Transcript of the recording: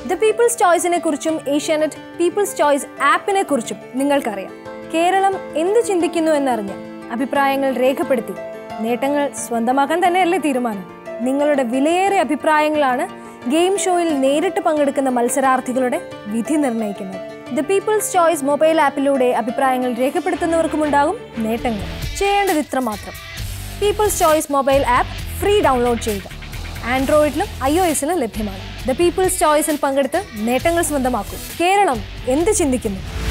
the peoples ചോയ്സിനെ കുറിച്ചും Asianet people's choice ആപ്പിനെ കുറിച്ചും നിങ്ങൾക്കറിയാം കേരളം എന്ത് ചിന്തിക്കുന്നു എന്നറിഞ്ഞ് അഭിപ്രായങ്ങൾ രേഖപ്പെടുത്തി നേട്ടങ്ങൾ സ്വന്തമാക്കാൻ തന്നെയല്ലേ തീരുമാനം നിങ്ങളുടെ വിലയേറിയ അഭിപ്രായങ്ങളാണ് ഗെയിം ഷോയിൽ നേരിട്ട് പങ്കെടുക്കുന്ന മത്സരാർത്ഥികളുടെ വിധി നിർണ്ണയിക്കുന്നത് ദ പീപ്പിൾസ് ചോയ്സ് മൊബൈൽ ആപ്പിലൂടെ അഭിപ്രായങ്ങൾ രേഖപ്പെടുത്തുന്നവർക്കുമുണ്ടാകും നേട്ടങ്ങൾ ചെയ്യേണ്ടത് ഇത്ര മാത്രം people's choice mobile app free download ചെയ്യുക ആൻഡ്രോയിഡിലും ഐ ഒ എസിലും ലഭ്യമാണ് ദ പീപ്പിൾസ് ചോയ്സിൽ പങ്കെടുത്ത് നേട്ടങ്ങൾ സ്വന്തമാക്കൂ കേരളം എന്ത് ചിന്തിക്കുന്നു